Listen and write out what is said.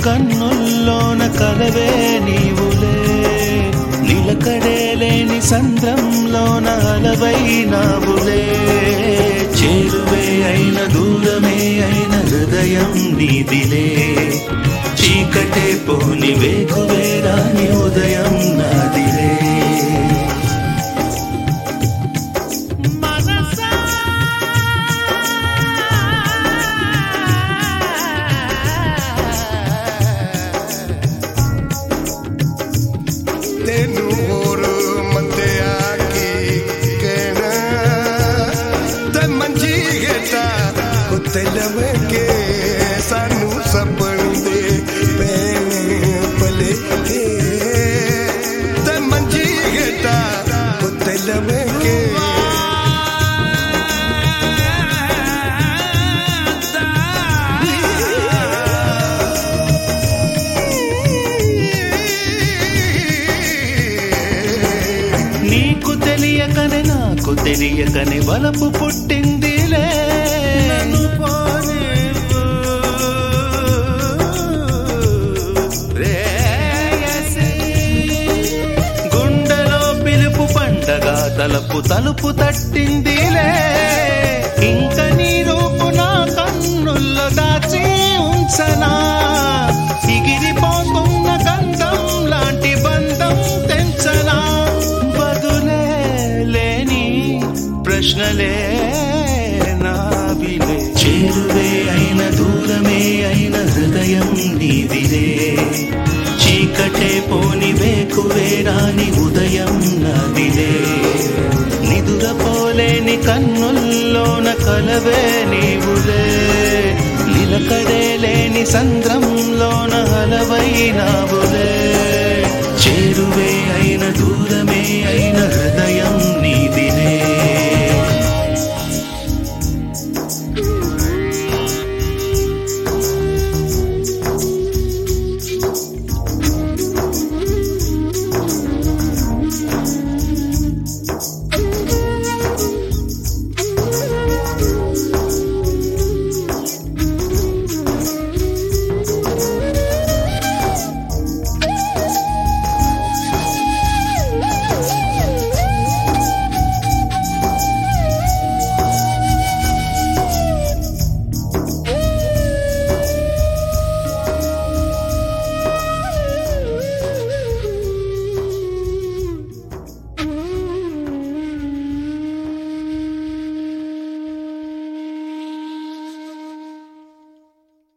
కన్నుల్లోన కలవే నీవులే నిలకడే లేని సంద్రంలోన అలవై నావులే చేరువే అయిన దూరమే అయిన హృదయం నీదిలే చీకటే పోని వేకువే రాని ఉదయం నాదిలే ਤੈਨੂੰ ਹੋਰ ਮੰਦਿਆ ਕੀ ਕਹਿਣਾ ਤੇ ਮੰਜੀ ਘਟਾ ਕੁੱਤੇ ਲਵੇ ਕੇ ਸਾਨੂੰ ਸਪਣ ਦੇ ਪੈਣੇ ਭਲੇ ਕੇ ਤੇ ਮੰਜੀ ਘਟਾ ਕੁੱਤੇ ਲਵੇ ਕੇ నీకు తెలియకనే నాకు తెలియకనే వలపు పుట్టిందిలే రేయసి. గుండెలో పిలుపు పండగ తలుపు తలుపు తట్టిందిలే ఇంక నీ రూపు నా కన్నుల్లో దాచి ఉంచనా ఎగిరిపోతున్న గంధం లాంటి బంధం తెంచనా బదులే లేని ప్రశ్నలే నావిలే చేరువే అయిన దూరమే అయిన హృదయం నీదిలే చీకటే పోని వేకువే రాని ఉదయం నాదిలే నిదురపోలేని కన్నుల్లోన కలవే నీవులే నిలకడే లేని సంద్రంలోన హలవైనావు